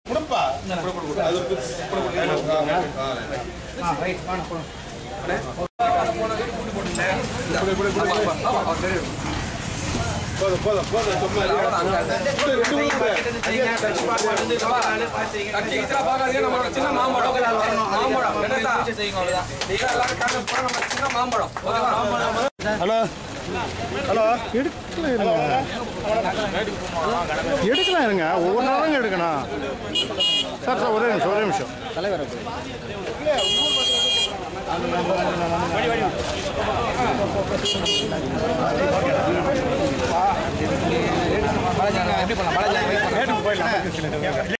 கொடுப்பா அது போதும் போதும் போதும் சும்மா இரு. ரெண்டு உருண்டை. சின்ன மாம்பழம் மாம்பழம் சின்ன மாம்பழம் ஹலோ ஹலோ எடுக்கலாம் இருங்க ஒவ்வொரு நாளும் எடுக்கணும் சார் சார் ஒரே நிமிஷம் ஒரே நிமிஷம் எப்படி பண்ணலாம்